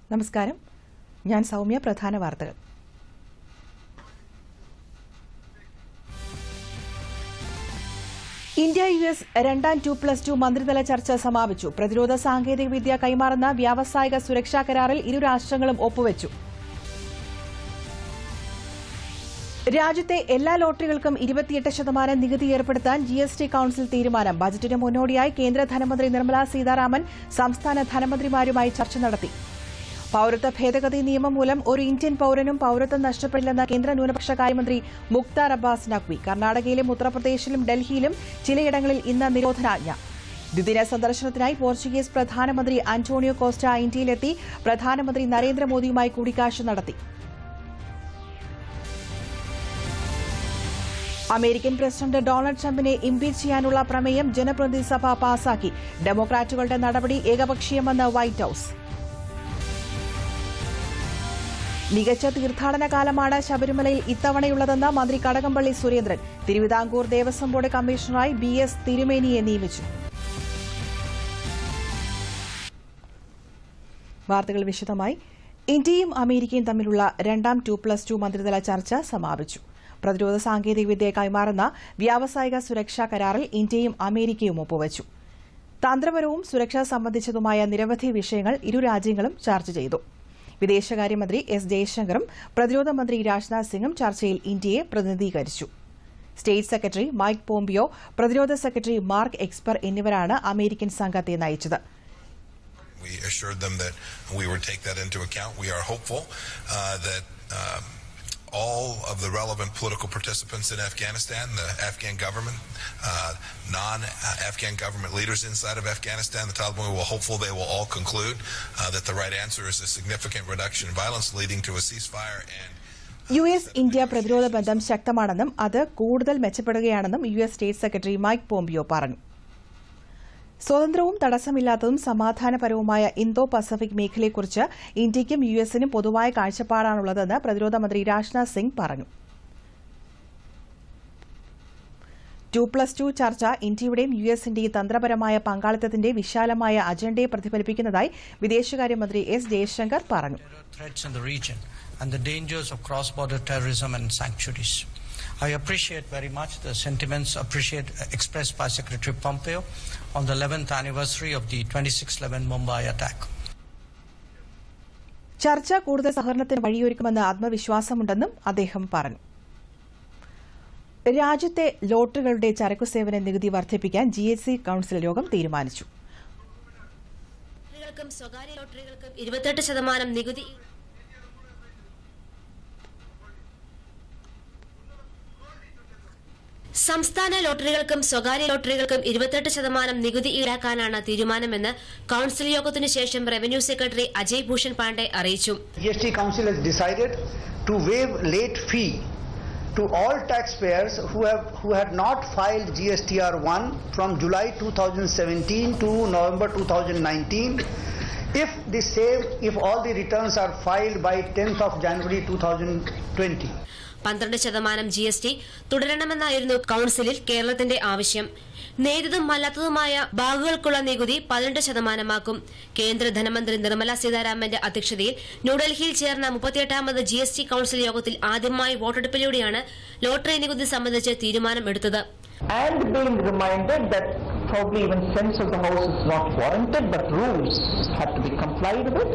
നമസ്കാരം ഞാൻ സൗമ്യ പ്രധാന വാർത്തകൾ ഇന്ത്യ യു എസ് രണ്ടാം ടു പ്ലസ് ടു മന്ത്രിതല ചർച്ച സമാപിച്ചു പ്രതിരോധ സാങ്കേതിക വിദ്യ കൈമാറുന്ന വ്യാവസായിക സുരക്ഷാ കരാറിൽ ഇരു രാഷ്ട്രങ്ങളും ഒപ്പുവച്ചു രാജ്യത്തെ എല്ലാ ലോട്ടറികൾക്കും ഇരുപത്തിയെട്ട് ശതമാനം നികുതി ഏർപ്പെടുത്താൻ ജി എസ് ടി കൌൺസിൽ തീരുമാനം ബജറ്റിന് മുന്നോടിയായി കേന്ദ്ര ധനമന്ത്രി നിർമ്മലാ സീതാരാമൻ സംസ്ഥാന ധനമന്ത്രിമാരുമായി ചർച്ച നടത്തി പൌരത്വ ഭേദഗതി നിയമം മൂലം ഒരു ഇന്ത്യൻ പൌരനും പൌരത്വം നഷ്ടപ്പെടില്ലെന്ന കേന്ദ്ര ന്യൂനപക്ഷ കാര്യമന്ത്രി മുക്താർ അബ്ബാസ് നഖ്വി കർണാടകയിലും ഉത്തർപ്രദേശിലും ഡൽഹിയിലും ചിലയിടങ്ങളിൽ ഇന്ന് നിരോധനാജ്ഞ ദ്വിദിന സന്ദർശനത്തിനായി പോർച്ചുഗീസ് പ്രധാനമന്ത്രി അന്റോണിയോ കോസ്റ്റ ഇന്ത്യയിലെത്തി പ്രധാനമന്ത്രി നരേന്ദ്രമോദിയുമായി കൂടിക്കാഴ്ച നടത്തി അമേരിക്കൻ പ്രസിഡന്റ് ഡൊണാൾഡ് ട്രംപിനെ ഇംപീച്ച് ചെയ്യാനുള്ള പ്രമേയം ജനപ്രതിനിധി സഭ പാസാക്കി ഡെമോക്രാറ്റുകളുടെ നടപടി ഏകപക്ഷീയമെന്ന് വൈറ്റ് ഹൌസ് മികച്ച തീർത്ഥാടന കാലമാണ് ശബരിമലയിൽ ഇത്തവണയുള്ളതെന്ന് മന്ത്രി കടകംപള്ളി സുരേന്ദ്രൻ തിരുവിതാംകൂർ ദേവസ്വം ബോർഡ് കമ്മീഷണറായി ബി എസ് തിരുമേനിയെ നിയമിച്ചു വാർത്തകൾ വിശദമായി ഇന്ത്യയും അമേരിക്കയും തമ്മിലുള്ള രണ്ടാം ടു പ്ലസ് ടു മന്ത്രിതല ചർച്ച സമാപിച്ചു പ്രതിരോധ സാങ്കേതികവിദ്യ കൈമാറുന്ന വ്യാവസായിക സുരക്ഷാ കരാറിൽ ഇന്ത്യയും അമേരിക്കയും ഒപ്പുവച്ചു തന്ത്രപരവും സുരക്ഷ സംബന്ധിച്ചതുമായ നിരവധി വിഷയങ്ങൾ ഇരു രാജ്യങ്ങളും ചർച്ച ചെയ്തു വിദേശകാര്യമന്ത്രി എസ് ജയശങ്കറും പ്രതിരോധ മന്ത്രി രാജ്നാഥ് സിംഗും ചർച്ചയിൽ ഇന്ത്യയെ പ്രതിനിധീകരിച്ചു സ്റ്റേറ്റ് സെക്രട്ടറി മൈക്ക് പോംപിയോ പ്രതിരോധ സെക്രട്ടറി മാർക്ക് എക്സ്പർ എന്നിവരാണ് അമേരിക്കൻ സംഘത്തെ നയിച്ചത് We assured them that we would take that into account. We are hopeful uh, that um, all of the relevant political participants in Afghanistan, the Afghan government, uh, non-Afghan government leaders inside of Afghanistan, the Taliban, we will hopeful they will all conclude uh, that the right answer is a significant reduction in violence leading to a ceasefire and U S India പ്രതിരോധ ബന്ധം ശക്തമാണെന്നും അത് കൂടുതൽ മെച്ചപ്പെടുകയാണെന്നും U S state secretary Mike Pompeo പറഞ്ഞു സ്വതന്ത്രവും തടസ്സമില്ലാത്തതും സമാധാനപരവുമായ Indo Pacific മേഖലയെക്കുറിച്ച് ഇന്ത്യയ്ക്കും U എസിനും പൊതുവായ കാഴ്ചപ്പാടാണുള്ളതെന്ന് പ്രതിരോധ മന്ത്രി രാജ്നാഥ് സിംഗ് പറഞ്ഞു ടു പ്ലസ് ടു ചർച്ച ഇന്ത്യയുടെയും യു എസിന്റെയും തന്ത്രപരമായ പങ്കാളിത്തത്തിന്റെ വിശാലമായ അജണ്ടയെ പ്രതിഫലിപ്പിക്കുന്നതായി വിദേശകാര്യമന്ത്രി എസ് ജയശങ്കർ പറഞ്ഞു threats in the region and the dangers of cross-border terrorism and sanctuaries. I appreciate very much the sentiments appreciate, expressed by Secretary Pompeo on the 11th anniversary of the 2611 Mumbai attack. ചർച്ച കൂടുതൽ സഹകരണത്തിന് വഴിയൊരുക്കുമെന്ന് ആത്മവിശ്വാസമുണ്ടെന്നും അദ്ദേഹം പറഞ്ഞു രാജ്യത്തെ ലോട്ടറികളുടെ ചരക്കു സേവന നികുതി വർദ്ധിപ്പിക്കാൻ ജി എസ് സി കൌൺസിൽ യോഗം തീരുമാനിച്ചു ലോട്ടറികൾക്കും സ്വകാര്യ ലോട്ടറികൾക്കും ഇരുപത്തെട്ട് ശതമാനം നികുതി സംസ്ഥാന ലോട്ടറികൾക്കും സ്വകാര്യ ലോട്ടറികൾക്കും ഇരുപത്തെട്ട് ശതമാനം നികുതി ഈടാക്കാനാണ് തീരുമാനമെന്ന് കൌൺസിൽ യോഗത്തിനു ശേഷം റവന്യൂ സെക്രട്ടറി അജയ് ഭൂഷൺ പാണ്ഡെ അറിയിച്ചു GST Council has decided to waive late fee to all taxpayers who have who had not filed GSTR 1 from July 2017 to November 2019 if the same if all the returns are filed by 10th of January 2020 പന്ത്രണ്ട് ശതമാനം G S T തുടരണമെന്നായിരുന്നു കൌൺസിലിൽ കേരളത്തിന്റെ ആവശ്യം നേരിതും അല്ലാത്തതുമായ ബാഗുകൾക്കുള്ള നികുതി പതിനെട്ട് ശതമാനമാക്കും കേന്ദ്ര ധനമന്ത്രി നിർമ്മല സീതാരാമന്റെ അധ്യക്ഷതയിൽ ന്യൂഡൽഹിയിൽ ചേർന്ന മുപ്പത്തിയെട്ടാമത് ജി എസ് ടി കൌൺസിൽ യോഗത്തിൽ ആദ്യമായി വോട്ടെടുപ്പിലൂടെയാണ് ലോട്ടറി നികുതി സംബന്ധിച്ച് തീരുമാനമെടുത്തത് and being reminded that probably even sense of the house is not warranted, but rules have to be complied with.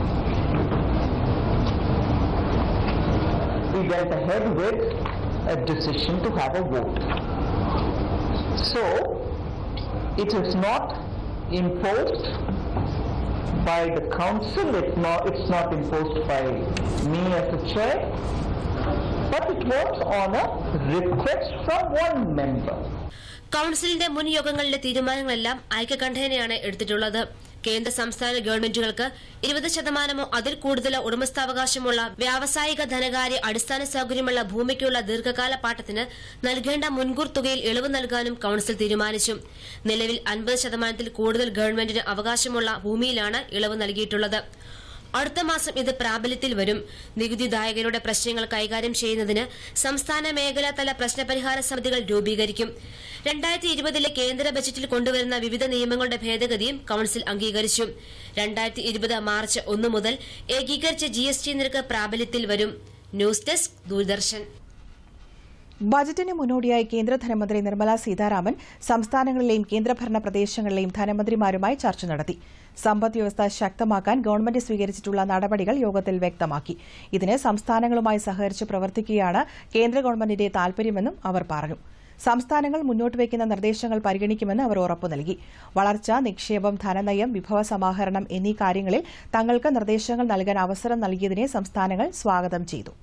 We went ahead with a decision to have a vote. So, it is not imposed by the council, it's not, it's not imposed by me as a chair, but it was on a request from one member. കൌൺസിലിന്റെ മുൻ യോഗങ്ങളിലെ തീരുമാനങ്ങളെല്ലാം ഐക്യകണ്ഠേനയാണ് എടുത്തിട്ടുള്ളത് കേന്ദ്ര സംസ്ഥാന ഗവൺമെന്റുകൾക്ക് ഇരുപത് ശതമാനമോ അതിൽ കൂടുതലോ ഉടമസ്ഥാവകാശമുള്ള വ്യാവസായിക ധനകാര്യ അടിസ്ഥാന സൌകര്യമുള്ള ഭൂമിക്കുള്ള ദീർഘകാല പാട്ടത്തിന് നൽകേണ്ട മുൻകൂർ തുകയിൽ ഇളവ് നൽകാനും കൌൺസിൽ തീരുമാനിച്ചു നിലവിൽ അൻപത് ശതമാനത്തിൽ കൂടുതൽ ഗവൺമെന്റിന് അവകാശമുള്ള ഭൂമിയിലാണ് ഇളവ് നൽകിയിട്ടുള്ളത് അടുത്ത മാസം ഇത് പ്രാബല്യത്തിൽ വരും നികുതിദായകരുടെ പ്രശ്നങ്ങൾ കൈകാര്യം ചെയ്യുന്നതിന് സംസ്ഥാന മേഖലാതല പ്രശ്നപരിഹാര സമിതികൾ രൂപീകരിക്കും രണ്ടായിരത്തി ഇരുപതിലെ കേന്ദ്ര ബജറ്റിൽ കൊണ്ടുവരുന്ന വിവിധ നിയമങ്ങളുടെ ഭേദഗതിയും കൌൺസിൽ അംഗീകരിച്ചു രണ്ടായിരത്തി ഇരുപത് മാർച്ച് ഒന്ന് മുതൽ ഏകീകരിച്ച ജി എസ് ടി നിരക്ക് പ്രാബല്യത്തിൽ വരും ന്യൂസ് ഡെസ്ക് ദൂരദർശൻ ബജറ്റിന് മുന്നോടിയായി കേന്ദ്ര ധനമന്ത്രി നിർമ്മല സീതാരാമൻ സംസ്ഥാനങ്ങളിലെയും കേന്ദ്രഭരണ പ്രദേശങ്ങളിലെയും ധനമന്ത്രിമാരുമായി ചർച്ച നടത്തി സമ്പദ് വ്യവസ്ഥ ശക്തമാക്കാൻ ഗവൺമെന്റ് സ്വീകരിച്ചിട്ടുള്ള നടപടികൾ യോഗത്തിൽ വ്യക്തമാക്കി ഇതിന് സംസ്ഥാനങ്ങളുമായി സഹകരിച്ച് പ്രവർത്തിക്കുകയാണ് കേന്ദ്ര ഗവൺമെന്റിന്റെ താൽപര്യമെന്നും അവർ പറഞ്ഞു സംസ്ഥാനങ്ങൾ മുന്നോട്ട് വയ്ക്കുന്ന നിർദ്ദേശങ്ങൾ പരിഗണിക്കുമെന്ന് അവർ ഉറപ്പു നൽകി വളർച്ച നിക്ഷേപം ധനനയം വിഭവ സമാഹരണം എന്നീ കാര്യങ്ങളിൽ തങ്ങൾക്ക് നിർദ്ദേശങ്ങൾ നൽകാൻ അവസരം നൽകിയതിനെ സംസ്ഥാനങ്ങൾ സ്വാഗതം ചെയ്തു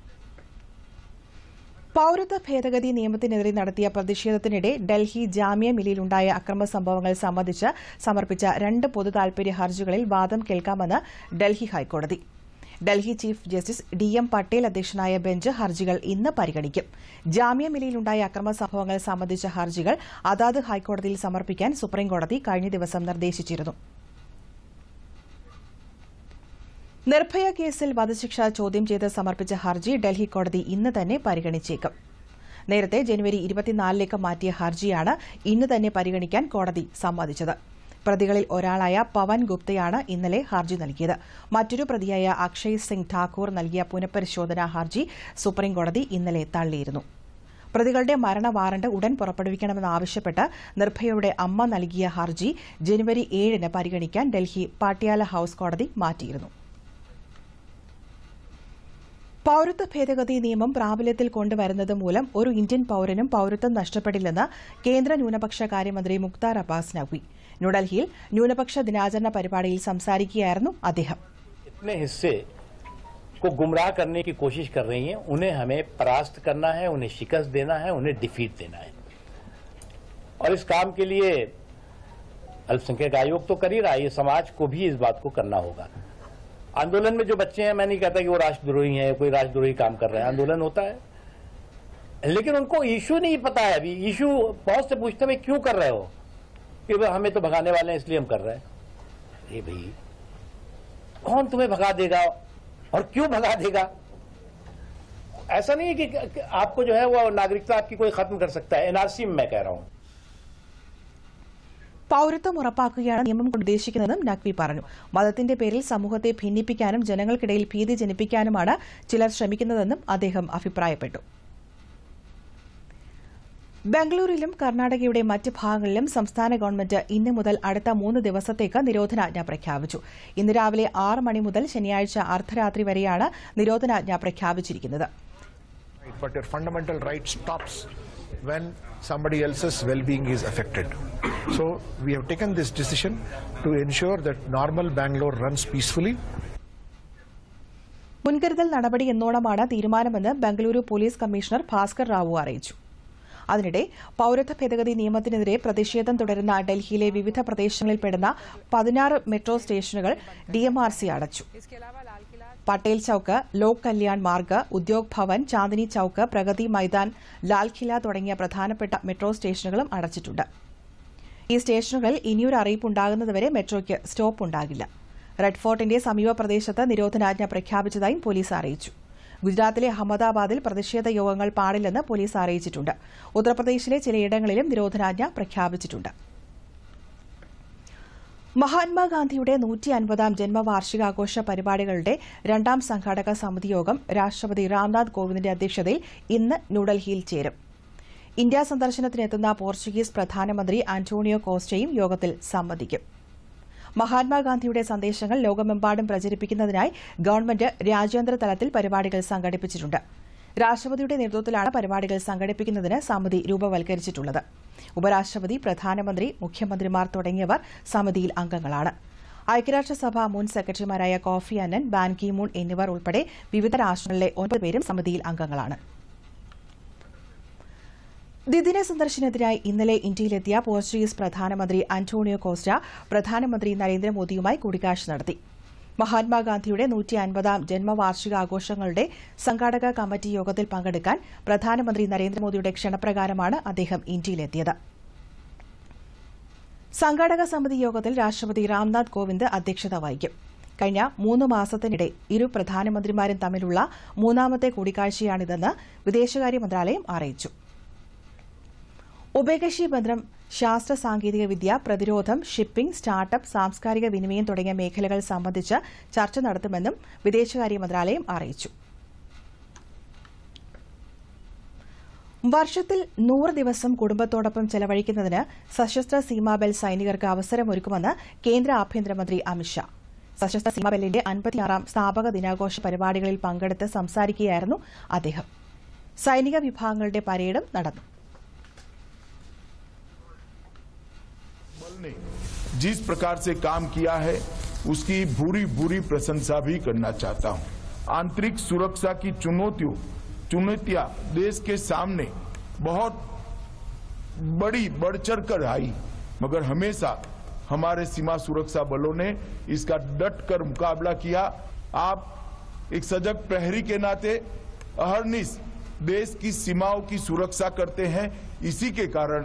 പൌരത്വ ഭേദഗതി നിയമത്തിനെതിരെ നടത്തിയ പ്രതിഷേധത്തിനിടെ ഡൽഹി ജാമ്യ മില്ലിയിലുണ്ടായ അക്രമ സംഭവങ്ങൾ സംബന്ധിച്ച് സമർപ്പിച്ച രണ്ട് പൊതു താൽപര്യ ഹർജികളിൽ വാദം കേൾക്കാമെന്ന് ഡൽഹി ഹൈക്കോടതി Delhi chief justice D M Patel അധ്യക്ഷനായ ബെഞ്ച് ഹർജികൾ ഇന്ന് പരിഗണിക്കും ജാമ്യ മില്ലിയിലുണ്ടായ അക്രമ സംഭവങ്ങൾ സംബന്ധിച്ച ഹർജികൾ അതാത് ഹൈക്കോടതിയിൽ സമർപ്പിക്കാൻ സുപ്രീംകോടതി കഴിഞ്ഞ ദിവസം നിർദ്ദേശിച്ചിരുന്നു നിർഭയ കേസിൽ വധശിക്ഷ ചോദ്യം ചെയ്ത് സമർപ്പിച്ച ഹർജി ഡൽഹി കോടതി ഇന്ന് തന്നെ പരിഗണിച്ചേക്കും നേരത്തെ ജനുവരി ഇരുപത്തിനാലിലേക്ക് മാറ്റിയ ഹർജിയാണ് ഇന്ന് തന്നെ പരിഗണിക്കാൻ കോടതി സമ്മതിച്ചത് പ്രതികളിൽ ഒരാളായ പവൻ ഗുപ്തയാണ് ഇന്നലെ ഹർജി നൽകിയത് മറ്റൊരു പ്രതിയായ അക്ഷയ് സിംഗ് ഠാക്കൂർ നൽകിയ പുനഃപരിശോധനാ ഹർജി സുപ്രീംകോടതി ഇന്നലെ തള്ളിയിരുന്നു പ്രതികളുടെ മരണ വാറണ്ട് ഉടൻ പുറപ്പെടുവിക്കണമെന്നാവശ്യപ്പെട്ട് നിർഭയയുടെ അമ്മ നൽകിയ ഹർജി ജനുവരി ഏഴിന് പരിഗണിക്കാൻ ഡൽഹി പാട്യാല ഹൌസ് കോടതി മാറ്റിയിരുന്നു പൌരത്വ ഭേദഗതി നിയമം പ്രാബല്യത്തിൽ കൊണ്ടുവരുന്നത് മൂലം ഒരു ഇന്ത്യൻ പൌരനും പൌരത്വം നഷ്ടപ്പെടില്ലെന്ന് കേന്ദ്ര ന്യൂനപക്ഷ കാര്യമന്ത്രി മുക്താർ അബ്ബാസ് നഖ്വി ന്യൂഡൽഹിയിൽ ന്യൂനപക്ഷ ദിനാചരണ പരിപാടിയിൽ സംസാരിക്കുകയായിരുന്നു അദ്ദേഹം इतने हिस्से को गुमराह करने की कोशिश कर रही हैं उन्हें हमें परास्त करना है उन्हें शिकस्त देना है उन्हें डिफीट देना है और इस काम के लिए अल्पसंख्यक आयोग तो कर ही रहा है ये समाज को भी इस बात को करना होगा आंदोलन में जो बच्चे हैं मैं नहीं कहता कि वो राष्ट्रद्रोही हैं कोई राष्ट्रद्रोही काम कर रहे हैं आंदोलन होता है लेकिन उनको इशू नहीं पता है अभी इशू बहुत से पूछते हैं क्यों कर रहे हो कि भाई हमें तो भगाने वाले हैं इसलिए हम कर रहे हैं ये भाई कौन तुम्हें भगा देगा और क्यों भगा देगा ऐसा नहीं है कि, कि आपको जो है वो नागरिकता आपकी कोई खत्म कर सकता है एनआरसी में मैं कह रहा हूं പൌരത്വം ഉറപ്പാക്കുകയാണ് നിയമം കൊണ്ട് ഉദ്ദേശിക്കുന്നതെന്നും നഖ്വി പറഞ്ഞു മതത്തിന്റെ പേരിൽ സമൂഹത്തെ ഭിന്നിപ്പിക്കാനും ജനങ്ങൾക്കിടയിൽ ഭീതി ജനിപ്പിക്കാനുമാണ് ചിലർ ശ്രമിക്കുന്നതെന്നും അദ്ദേഹം അഭിപ്രായപ്പെട്ടു ബംഗളൂരുവിലും കർണാടകയുടെ മറ്റ് ഭാഗങ്ങളിലും സംസ്ഥാന ഗവൺമെന്റ് ഇന്ന് മുതൽ അടുത്ത മൂന്ന് ദിവസത്തേക്ക് നിരോധനാജ്ഞ പ്രഖ്യാപിച്ചു ഇന്ന് രാവിലെ ആറ് മണി മുതൽ ശനിയാഴ്ച അർദ്ധരാത്രി വരെയാണ് നിരോധനാജ്ഞ പ്രഖ്യാപിച്ചിരിക്കുന്നത് but your fundamental right stops when somebody else's well-being is affected. So we have taken this decision to ensure that normal Bangalore runs peacefully. മുൻകരുതൽ നടപടി എന്നോണമാണ് തീരുമാനമെന്ന് ബംഗളൂരു പോലീസ് കമ്മീഷണർ ഭാസ്കർ റാവു അറിയിച്ചു അതിനിടെ പൌരത്വ ഭേദഗതി നിയമത്തിനെതിരെ പ്രതിഷേധം തുടരുന്ന ഡൽഹിയിലെ വിവിധ പ്രദേശങ്ങളിൽപ്പെടുന്ന പതിനാറ് മെട്രോ സ്റ്റേഷനുകൾ ഡിഎംആർസി അടച്ചു പട്ടേൽ ചൌക്ക് ലോക് കല്യാൺ മാർഗ് ഉദ്യോഗ് ഭവൻ ചാന്ദിനി ചൌക്ക് പ്രഗതി മൈതാൻ ലാൽഖില തുടങ്ങിയ പ്രധാനപ്പെട്ട മെട്രോ സ്റ്റേഷനുകളും അടച്ചിട്ടുണ്ട് ഈ സ്റ്റേഷനുകളിൽ ഇനിയൊരു അറിയിപ്പുണ്ടാകുന്നതുവരെ മെട്രോയ്ക്ക് സ്റ്റോപ്പ് ഉണ്ടാകില്ല റെഡ് ഫോർട്ടിന്റെ സമീപ പ്രദേശത്ത് നിരോധനാജ്ഞ പ്രഖ്യാപിച്ചതായും പോലീസ് അറിയിച്ചു ഗുജറാത്തിലെ അഹമ്മദാബാദിൽ പ്രതിഷേധ യോഗങ്ങൾ പാടില്ലെന്ന് പോലീസ് അറിയിച്ചിട്ടുണ്ട് ഉത്തർപ്രദേശിലെ ചിലയിടങ്ങളിലും നിരോധനാജ്ഞ പ്രഖ്യാപിച്ചിട്ടുണ്ട് മഹാത്മാഗാന്ധിയുടെ നൂറ്റി അൻപതാം ജന്മവാർഷികാഘോഷ പരിപാടികളുടെ രണ്ടാം സംഘാടക സമിതി യോഗം രാഷ്ട്രപതി രാംനാഥ് കോവിന്ദിന്റെ അധ്യക്ഷതയിൽ ഇന്ന് ന്യൂഡൽഹിയിൽ ചേരും ഇന്ത്യ സന്ദർശനത്തിനെത്തുന്ന പോർച്ചുഗീസ് പ്രധാനമന്ത്രി ആന്റോണിയോ കോസ്റ്റയും യോഗത്തിൽ സംബന്ധിക്കും മഹാത്മാഗാന്ധിയുടെ സന്ദേശങ്ങൾ ലോകമെമ്പാടും പ്രചരിപ്പിക്കുന്നതിനായി ഗവൺമെന്റ് രാജ്യാന്തര തലത്തിൽ പരിപാടികൾ സംഘടിപ്പിച്ചിട്ടുണ്ട് രാഷ്ട്രപതിയുടെ നേതൃത്വത്തിലാണ് പരിപാടികൾ സംഘടിപ്പിക്കുന്നതിന് സമിതി രൂപവൽക്കരിച്ചിട്ടുള്ളത് ഉപരാഷ്ട്രപതി പ്രധാനമന്ത്രി മുഖ്യമന്ത്രിമാർ തുടങ്ങിയവർ സമിതിയിൽ അംഗങ്ങളാണ് ഐക്യരാഷ്ട്രസഭ മുൻ സെക്രട്ടറിമാരായ Kofi Annan Ban Ki Moon എന്നിവർ ഉൾപ്പെടെ വിവിധ രാഷ്ട്രങ്ങളിലെ ഒൻപത് പേരും സമിതിയിൽ അംഗങ്ങളാണ് ദ്വിദിന സന്ദർശനത്തിനായി ഇന്നലെ ഇന്ത്യയിലെത്തിയ പോർച്ചുഗീസ് പ്രധാനമന്ത്രി അന്റോണിയോ കോസ്റ്റ പ്രധാനമന്ത്രി നരേന്ദ്രമോദിയുമായി കൂടിക്കാഴ്ച നടത്തി മഹാത്മാഗാന്ധിയുടെ നൂറ്റി അൻപതാം ജന്മവാർഷികാഘോഷങ്ങളുടെ സംഘാടക കമ്മിറ്റി യോഗത്തിൽ പങ്കെടുക്കാൻ പ്രധാനമന്ത്രി നരേന്ദ്രമോദിയുടെ ക്ഷണപ്രകാരമാണ് അദ്ദേഹം ഇന്ത്യയിലെത്തിയത് സംഘാടക സമിതി യോഗത്തിൽ രാഷ്ട്രപതി രാംനാഥ് കോവിന്ദ് അധ്യക്ഷത വഹിക്കും കഴിഞ്ഞ മൂന്ന് മാസത്തിനിടെ ഇരു പ്രധാനമന്ത്രിമാരും തമ്മിലുള്ള മൂന്നാമത്തെ കൂടിക്കാഴ്ചയാണിതെന്ന് വിദേശകാര്യ മന്ത്രാലയം അറിയിച്ചു ഉഭയകക്ഷി ബന്ധം ശാസ്ത്ര സാങ്കേതിക വിദ്യ പ്രതിരോധം ഷിപ്പിംഗ് സ്റ്റാർട്ടപ്പ് സാംസ്കാരിക വിനിമയം തുടങ്ങിയ മേഖലകൾ സംബന്ധിച്ച് ചർച്ച നടത്തുമെന്നും വിദേശകാര്യ മന്ത്രാലയം അറിയിച്ചു വർഷത്തിൽ നൂറ് ദിവസം കുടുംബത്തോടൊപ്പം ചെലവഴിക്കുന്നതിന് സശസ്ത്ര സീമാബൽ സൈനികർക്ക് അവസരമൊരുക്കുമെന്ന് കേന്ദ്ര ആഭ്യന്തരമന്ത്രി അമിത്ഷാ സശസ്ത്ര സീമാബലിന്റെ അൻപത്തിയാറാം സ്ഥാപക ദിനാഘോഷ പരിപാടികളിൽ പങ്കെടുത്ത് സംസാരിക്കുകയായിരുന്നു അദ്ദേഹം സൈനിക വിഭാഗങ്ങളുടെ പരേഡും നടന്നു बल ने जिस प्रकार से काम किया है उसकी बुरी बुरी प्रशंसा भी करना चाहता हूं आंतरिक सुरक्षा की चुनौतियों चुनौतियां देश के सामने बहुत बड़ी बढ़ चढ़ कर आई मगर हमेशा हमारे सीमा सुरक्षा बलों ने इसका डट कर मुकाबला किया आप एक सजग प्रहरी के नाते अहरनिश देश की सीमाओं की सुरक्षा करते हैं इसी के कारण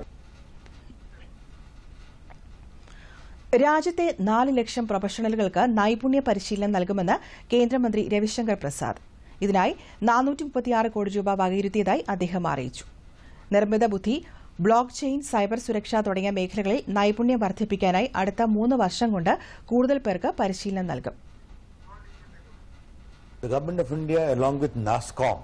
രാജ്യത്തെ നാല് ലക്ഷം പ്രൊഫഷണലുകൾക്ക് നൈപുണ്യ പരിശീലനം നൽകുമെന്ന് കേന്ദ്രമന്ത്രി രവിശങ്കർ പ്രസാദ് ഇതിനായി നാനൂറ്റി മുപ്പത്തിയാറ് കോടി രൂപ വകയിരുത്തിയതായി അദ്ദേഹം അറിയിച്ചു നിർമ്മിത ബുദ്ധി ബ്ലോക്ക് ചെയിൻ സൈബർ സുരക്ഷ തുടങ്ങിയ മേഖലകളിൽ നൈപുണ്യം വർദ്ധിപ്പിക്കാനായി അടുത്ത മൂന്ന് വർഷം കൊണ്ട് കൂടുതൽ പേർക്ക് പരിശീലനം നൽകും The Government of India, along with NASCOM,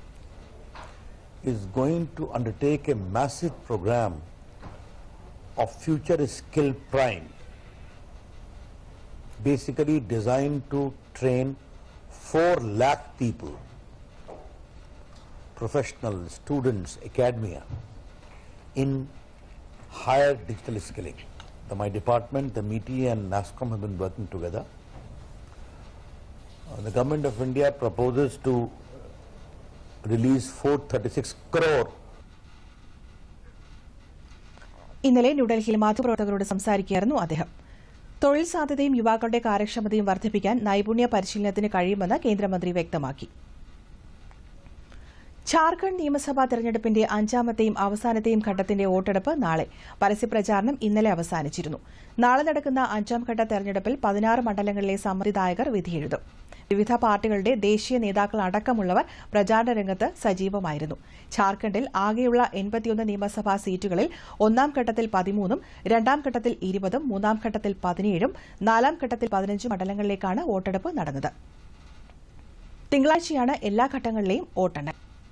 is going to undertake a massive program of Future Skill Prime, basically designed to train 4 lakh people, professionals, students, academia, in higher digital skilling. The, my department, the MITI and NASCOM have been working together. Uh, the government of India proposes to release 436 crore ഇന്നലെ ന്യൂഡൽഹിയിൽ മാധ്യമപ്രവർത്തകരോട് സംസാരിക്കുകയായിരുന്നു അദ്ദേഹം തൊഴിൽ സാധ്യതയും യുവാക്കളുടെ കാര്യക്ഷമതയും വർദ്ധിപ്പിക്കാൻ നൈപുണ്യ പരിശീലനത്തിന് കഴിയുമെന്ന് കേന്ദ്രമന്ത്രി വ്യക്തമാക്കി ഝാർഖണ്ഡ് നിയമസഭാ തെരഞ്ഞെടുപ്പിന്റെ അഞ്ചാമത്തെയും അവസാനത്തെയും ഘട്ടത്തിന്റെ വോട്ടെടുപ്പ് നാളെ പരസ്യപ്രചാരണം ഇന്നലെ അവസാനിച്ചിരുന്നു നാളെ നടക്കുന്ന അഞ്ചാം ഘട്ട തെരഞ്ഞെടുപ്പിൽ പതിനാറ് മണ്ഡലങ്ങളിലെ സമ്മതിദായകർ വിധിയെഴുതും വിവിധ പാർട്ടികളുടെ ദേശീയ നേതാക്കൾ അടക്കമുള്ളവർ പ്രചാരണ രംഗത്ത് സജീവമായിരുന്നു ഝാർഖണ്ഡിൽ ആകെയുള്ള എൺപത്തിയൊന്ന് നിയമസഭാ സീറ്റുകളിൽ ഒന്നാം ഘട്ടത്തിൽ പതിമൂന്നും രണ്ടാം ഘട്ടത്തിൽ ഇരുപതും മൂന്നാം ഘട്ടത്തിൽ പതിനേഴും നാലാം ഘട്ടത്തിൽ പതിനഞ്ച് മണ്ഡലങ്ങളിലേക്കാണ് വോട്ടെടുപ്പ് നടന്നത് തിങ്കളാഴ്ചയാണ് എല്ലാ ഘട്ടങ്ങളിലെയും വോട്ടെണ്ണൽ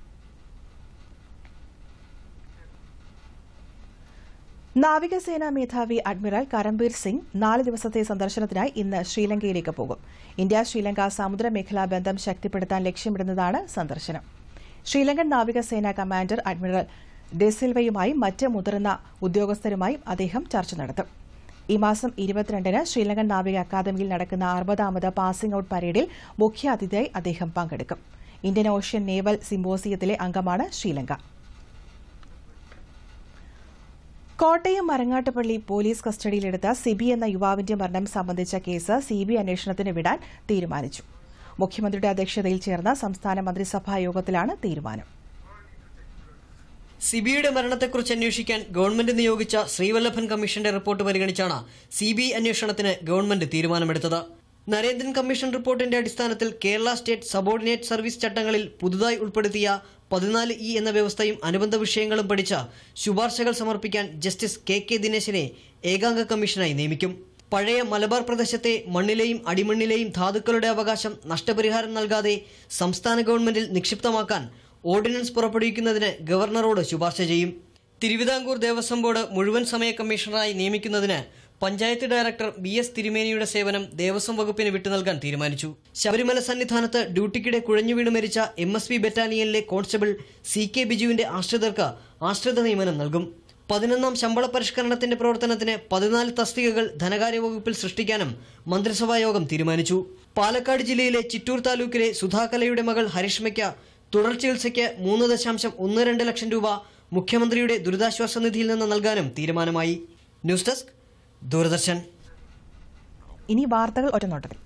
നാവികസേനാ മേധാവി അഡ്മിറൽ കരംബീർ സിംഗ് നാല് ദിവസത്തെ സന്ദർശനത്തിനായി ഇന്ന് ശ്രീലങ്കയിലേക്ക് പോകും ഇന്ത്യ ശ്രീലങ്ക സമുദ്രമേഖലാ ബന്ധം ശക്തിപ്പെടുത്താൻ ലക്ഷ്യമിടുന്നതാണ് സന്ദർശനം ശ്രീലങ്കൻ നാവികസേനാ കമാൻഡർ അഡ്മിറൽ ഡെസിൽവയുമായും മറ്റ് മുതിർന്ന ഉദ്യോഗസ്ഥരുമായും അദ്ദേഹം ചർച്ച നടത്തും ഈ മാസം ഇരുപത്തിരണ്ടിന് ശ്രീലങ്കൻ നാവിക അക്കാദമിയിൽ നടക്കുന്ന അറുപതാമത് പാസിംഗ് ഔട്ട് പരേഡിൽ മുഖ്യാതിഥിയായി അദ്ദേഹം പങ്കെടുക്കും ഇന്ത്യൻ ഓഷ്യൻ നേവൽ സിംബോസിയത്തിലെ അംഗമാണ് ശ്രീലങ്ക കോട്ടയം മരങ്ങാട്ടുപള്ളി പോലീസ് കസ്റ്റഡിയിലെടുത്ത സിബി എന്ന യുവാവിന്റെ മരണം സംബന്ധിച്ച കേസ് സിബി അന്വേഷണത്തിന് വിടാൻ തീരുമാനിച്ചു മുഖ്യമന്ത്രിയുടെ അധ്യക്ഷതയിൽ ചേർന്ന സംസ്ഥാന മന്ത്രിസഭാ യോഗത്തിലാണ് തീരുമാനം സിബിയുടെ മരണത്തെക്കുറിച്ച് അന്വേഷിക്കാൻ ഗവൺമെന്റ് നിയോഗിച്ച ശ്രീവല്ലഭൻ കമ്മീഷന്റെ റിപ്പോർട്ട് പരിഗണിച്ചാണ് സിബിഐ അന്വേഷണത്തിന് ഗവൺമെന്റ് തീരുമാനമെടുത്തത് നരേന്ദ്രൻ കമ്മീഷൻ റിപ്പോർട്ടിന്റെ അടിസ്ഥാനത്തിൽ കേരള സ്റ്റേറ്റ് സബോർഡിനേറ്റ് സർവീസ് ചട്ടങ്ങളിൽ പുതുതായി ഉൾപ്പെടുത്തിയ പതിനാല് ഇ എന്ന വ്യവസ്ഥയും അനുബന്ധ വിഷയങ്ങളും പഠിച്ച ശുപാർശകൾ സമർപ്പിക്കാൻ ജസ്റ്റിസ് കെ കെ ദിനേശിനെ ഏകാംഗ കമ്മീഷനായി നിയമിക്കും പഴയ മലബാർ പ്രദേശത്തെ മണ്ണിലെയും അടിമണ്ണിലെയും ധാതുക്കളുടെ അവകാശം നഷ്ടപരിഹാരം നൽകാതെ സംസ്ഥാന ഗവൺമെന്റിൽ നിക്ഷിപ്തമാക്കാൻ ഓർഡിനൻസ് പുറപ്പെടുവിക്കുന്നതിന് ഗവർണറോട് ശുപാർശ ചെയ്യും തിരുവിതാംകൂർ ദേവസ്വം ബോർഡ് മുഴുവൻ സമയ കമ്മീഷണറായി നിയമിക്കുന്നതിന് പഞ്ചായത്ത് ഡയറക്ടർ ബി എസ് തിരുമേനിയുടെ സേവനം ദേവസ്വം വകുപ്പിന് വിട്ടു നൽകാൻ തീരുമാനിച്ചു ശബരിമല സന്നിധാനത്ത് ഡ്യൂട്ടിക്കിടെ കുഴഞ്ഞു വീണ് മരിച്ച എം എസ് പി ബറ്റാലിയനിലെ കോൺസ്റ്റബിൾ സി കെ ബിജുവിന്റെ ആശ്രിതർക്ക് ആശ്രിത നിയമനം നൽകും പതിനൊന്നാം ശമ്പള പരിഷ്കരണത്തിന്റെ പ്രവർത്തനത്തിന് പതിനാല് തസ്തികകൾ ധനകാര്യ വകുപ്പിൽ സൃഷ്ടിക്കാനും മന്ത്രിസഭാ യോഗം തീരുമാനിച്ചു പാലക്കാട് ജില്ലയിലെ ചിറ്റൂർ താലൂക്കിലെ സുധാകലയുടെ മകൾ ഹരിഷ്മയ്ക്ക് തുടർ ചികിത്സയ്ക്ക് മൂന്ന് ദശാംശം ഒന്ന് രണ്ട് ലക്ഷം രൂപ മുഖ്യമന്ത്രിയുടെ ദുരിതാശ്വാസ നിധിയിൽ നിന്ന് നൽകാനും തീരുമാനമായി ന്യൂസ് ഡെസ്ക് ദൂരദർശൻ ഇനി വാർത്തകൾ ഒറ്റനോട്ടത്തിൽ